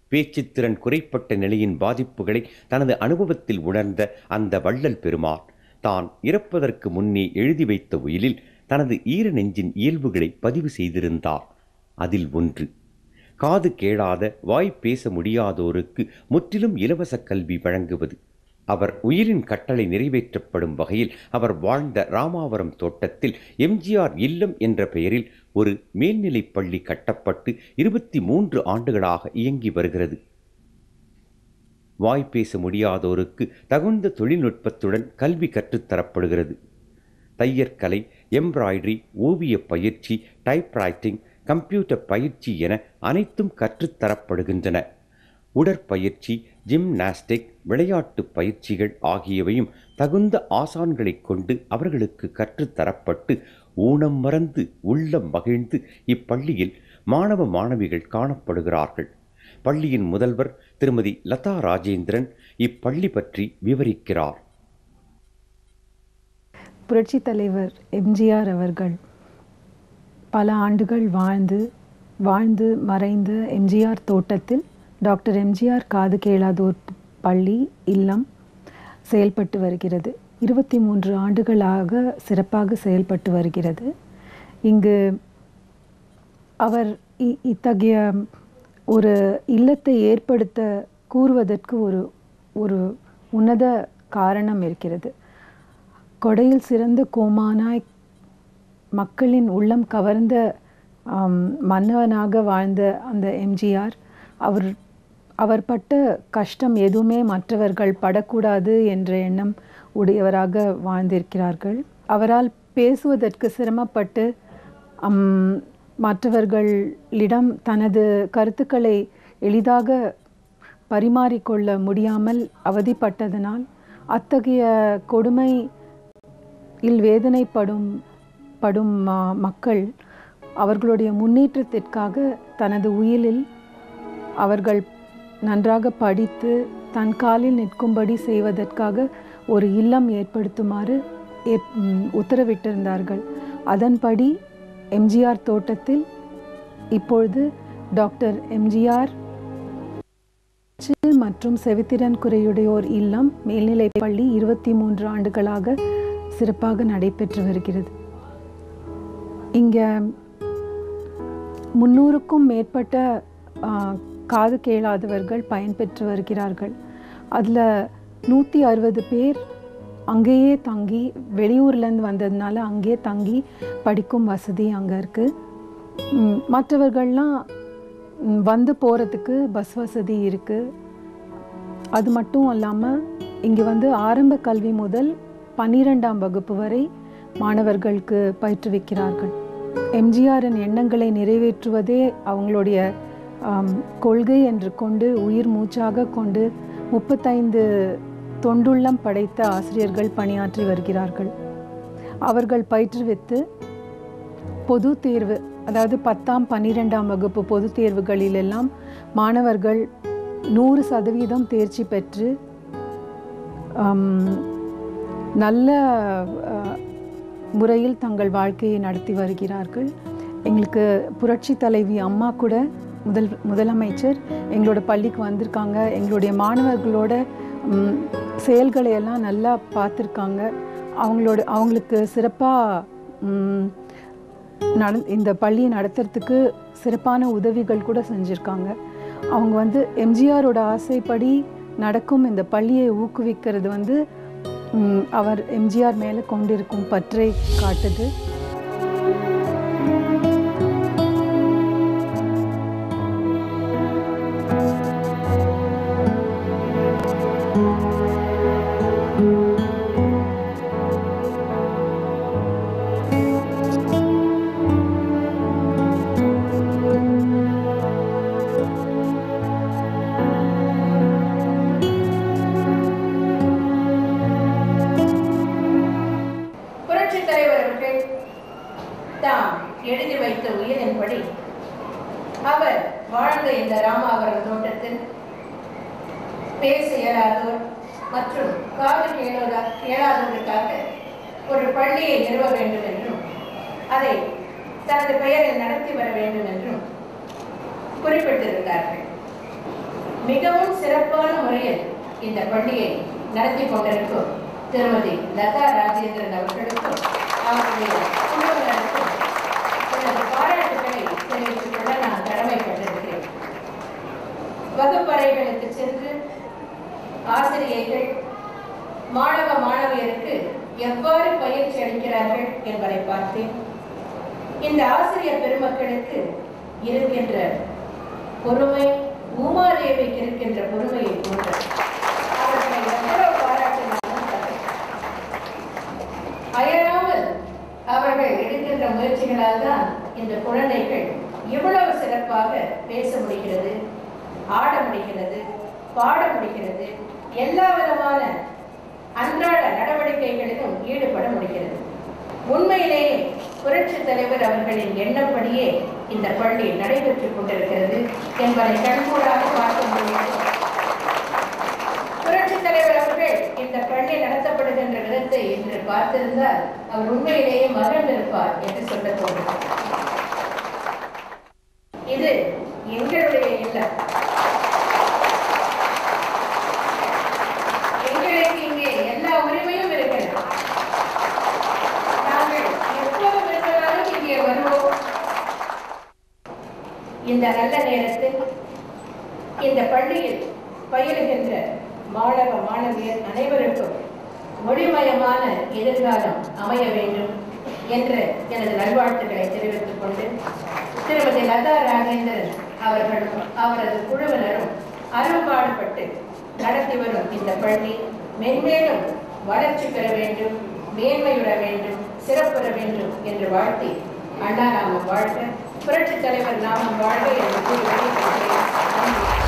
பேச்சுத்திறன் குறைப்பட்ட நிலையின் பாதிப்புகளை தனது அனுபவத்தில் உணர்ந்த அந்த வள்ளல் பெருமான் தான் இறப்பதற்கு முன்னே எழுதி வைத்த உயிலில் தனது ஈர நெஞ்சின் இயல்புகளை பதிவு செய்திருந்தார் அதில் ஒன்று காது கேளாத வாய் பேச முடியாதோருக்கு முற்றிலும் இலவச கல்வி வழங்குவது அவர் உயிரின் கட்டளை நிறைவேற்றப்படும் வகையில் அவர் வாழ்ந்த ராமாவரம் தோட்டத்தில் எம்ஜிஆர் இல்லம் என்ற பெயரில் ஒரு மேல்நிலைப் பள்ளி கட்டப்பட்டு இருபத்தி மூன்று ஆண்டுகளாக இயங்கி வருகிறது வாய் பேச முடியாதோருக்கு தகுந்த தொழில்நுட்பத்துடன் கல்வி கற்றுத்தரப்படுகிறது தையற்கலை எம்ப்ராய்டரி ஓவியப் பயிற்சி டைப்ரைட்டிங் கம்ப்யூட்டர் பயிற்சி என அனைத்தும் கற்றுத்தரப்படுகின்றன உடற்பயிற்சி ஜிம்னாஸ்டிக் விளையாட்டு பயிற்சிகள் ஆகியவையும் தகுந்த ஆசான்களைக் கொண்டு அவர்களுக்கு கற்றுத்தரப்பட்டு ஊனம் மறந்து உள்ளம் மகிழ்ந்து இப்பள்ளியில் மாணவ மாணவிகள் காணப்படுகிறார்கள் பள்ளியின் முதல்வர் திருமதி லதா ராஜேந்திரன் இப்பள்ளி பற்றி விவரிக்கிறார் புரட்சி தலைவர் எம்ஜிஆர் அவர்கள் பல ஆண்டுகள் வாழ்ந்து வாழ்ந்து மறைந்த எம்ஜிஆர் தோட்டத்தில் டாக்டர் எம்ஜிஆர் காது கேளாதோர் பள்ளி இல்லம் செயல்பட்டு வருகிறது இருபத்தி மூன்று ஆண்டுகளாக சிறப்பாக செயல்பட்டு வருகிறது இங்கு அவர் இ- இத்தகைய ஒரு இல்லத்தை ஏற்படுத்த கூறுவதற்கு ஒரு ஒரு உன்னத காரணம் இருக்கிறது கொடையில் சிறந்த கோமானாய் மக்களின் உள்ளம் கவர்ந்த ஆம், மன்னவனாக வாழ்ந்த அந்த எம்ஜிஆர் அவர் அவர் பட்ட கஷ்டம் எதுவுமே மற்றவர்கள் படக்கூடாது என்ற எண்ணம் உடையவராக வாழ்ந்திருக்கிறார்கள் அவரால் பேசுவதற்கு சிரமப்பட்டு அம், மற்றவர்களிடம் தனது கருத்துக்களை எளிதாக பரிமாறிக்கொள்ள முடியாமல் அவதிப்பட்டதனால் அத்தகைய கொடுமை இல் வேதனைப்படும் படும் ஆ, மக்கள் அவர்களுடைய முன்னேற்றத்திற்காக தனது உயிலில் அவர்கள் நன்றாக படித்து தன் காலில் நிற்கும்படி செய்வதற்காக ஒரு இல்லம் ஏற்படுத்துமாறு ஏப்- ம், உத்தரவிட்டிருந்தார்கள் அதன்படி எம்ஜிஆர் தோட்டத்தில் இப்பொழுது டாக்டர் எம்ஜிஆர் மற்றும் செவித்திறன் குறையுடையோர் இல்லம் மேல்நிலைப் பள்ளி இருபத்தி மூன்று ஆண்டுகளாக சிறப்பாக நடைபெற்று வருகிறது இங்க முன்னூறுக்கும் மேற்பட்ட ஆ, காது கேளாதவர்கள் பயன்பெற்று வருகிறார்கள் அதில் நூற்றி அறுபது பேர் அங்கேயே தங்கி வெளியூர்லேருந்து வந்ததுனால அங்கேயே தங்கி படிக்கும் வசதி அங்கே இருக்குது மற்றவர்கள்லாம் ம், வந்து போகிறதுக்கு பஸ் வசதி இருக்குது அது மட்டும் இல்லாமல் இங்கே வந்து ஆரம்ப கல்வி முதல் பன்னிரெண்டாம் வகுப்பு வரை மாணவர்களுக்கு பயிற்றுவிக்கிறார்கள் எம்ஜிஆரின் எண்ணங்களை நிறைவேற்றுவதே அவங்களுடைய ஆம், கொள்கை என்று கொண்டு உயிர் மூச்சாக கொண்டு முப்பத்தைந்து தொண்டுள்ளம் படைத்த ஆசிரியர்கள் பணியாற்றி வருகிறார்கள் அவர்கள் பயிற்றுவித்து பொது தேர்வு அதாவது பத்தாம் பன்னிரெண்டாம் வகுப்பு பொது தேர்வுகளிலெல்லாம் மாணவர்கள் நூறு சதவீதம் தேர்ச்சி பெற்று ஆம், நல்ல அஹ், முறையில் தங்கள் வாழ்க்கையை நடத்தி வருகிறார்கள் எங்களுக்கு புரட்சி தலைவி அம்மா கூட முதல் முதலமைச்சர் எங்களோட பள்ளிக்கு வந்திருக்காங்க எங்களுடைய மாணவர்களோட ம், செயல்களை எல்லாம் நல்லா பார்த்துருக்காங்க அவங்களோட அவங்களுக்கு சிறப்பாக நட இந்த பள்ளியை நடத்துறதுக்கு சிறப்பான உதவிகள் கூட செஞ்சுருக்காங்க அவங்க வந்து எம்ஜிஆரோட ஆசைப்படி நடக்கும் இந்த பள்ளியை ஊக்குவிக்கிறது வந்து ம், அவர் எம்ஜிஆர் மேலே கொண்டிருக்கும் பற்றை காட்டுது புரட்சித் தலைவர் அவர்கள் தாம் எழுதி வைத்த உயிரின்படி அவர் வாழ்ந்த இந்த ராமாவரம் தோட்டத்தில் பேச இயலாதோர் மற்றும் காது கேளாத கேளாதோருக்காக ஒரு பள்ளியை நிறுவ வேண்டும் என்றும் அதை தனது பெயரில் நடத்தி வர வேண்டும் என்றும் குறிப்பிட்டிருந்தார்கள் மிகவும் சிறப்பான முறையில் இந்த பள்ளியை நடத்தி கொண்டிருக்கும் திருமதி லதா ராஜேந்திரன் அவர்களுக்கும் அவருடைய குழுவினருக்கும் எனது பாராட்டுகளை தெரிவித்துக் கொள்ள நான் கடமைப்பட்டிருக்கிறேன் வகுப்பறைகளுக்கு சென்று ஆசிரியர்கள் மாணவ மாணவியருக்கு எவ்வாறு பயிற்சி அளிக்கிறார்கள் என்பதை பார்த்தேன் இந்த ஆசிரியர் பெருமக்களுக்கு இருக்கின்ற பொறுமை உமாதேவிக்கு இருக்கின்ற பொறுமையை போன்ற அவர்களை எவ்வளவு பாராட்டினாலும் தவறு. அயராமல் அவர்கள் எடுக்கின்ற முயற்சிகளால் தான் இந்த குழந்தைகள் இவ்வளவு சிறப்பாக பேச முடிகிறது ஆட முடிகிறது பாட முடிகிறது எல்லா விதமான அன்றாட நடவடிக்கைகளிலும் ஈடுபட முடிகிறது உண்மையிலேயே புரட்சி தலைவர் அவர்களின் எண்ணப்படியே இந்த பள்ளி நடைபெற்றுக் கொண்டிருக்கிறது என்பதை கண்கூடாக பார்க்க முடியும் புரட்சி தலைவர் அவர்கள் இந்த பள்ளி நடத்தப்படுகின்ற விதத்தை இன்று பார்த்திருந்தால் அவர் உண்மையிலேயே மகிழ்ந்திருப்பார் என்று சொல்ல தோன்றுகிறது இது எங்களுடைய இல்லம் எங்களுக்கு இங்கே எல்லா உரிமையும் இருக்கிறது நாங்கள் எப்போது வேண்டுமானாலும் இங்கே வருவோம் இந்த நல்ல நேரத்தில் இந்த பள்ளியில் பயிலுகின்ற மாணவ மாணவியர் அனைவருக்கும் மொழிமயமான எதிர்காலம் அமைய வேண்டும் என்ற எனது நல்வாழ்த்துக்களை தெரிவித்துக் கொண்டு திருமதி லதா ராஜேந்திரன் அவர்களும் அவரது குழுவினரும் அரும்பாடுபட்டு நடத்தி வரும் இந்த பள்ளி மென்மேலும் வளர்ச்சி பெற வேண்டும் மேன்மையுற வேண்டும் சிறப்புற வேண்டும் என்று வாழ்த்தி அண்ணா நாமம் வாழ்க புரட்சித் தலைவர் நாமம் வாழ்க என்று கூறி விடைபெறுகிறேன். நன்றி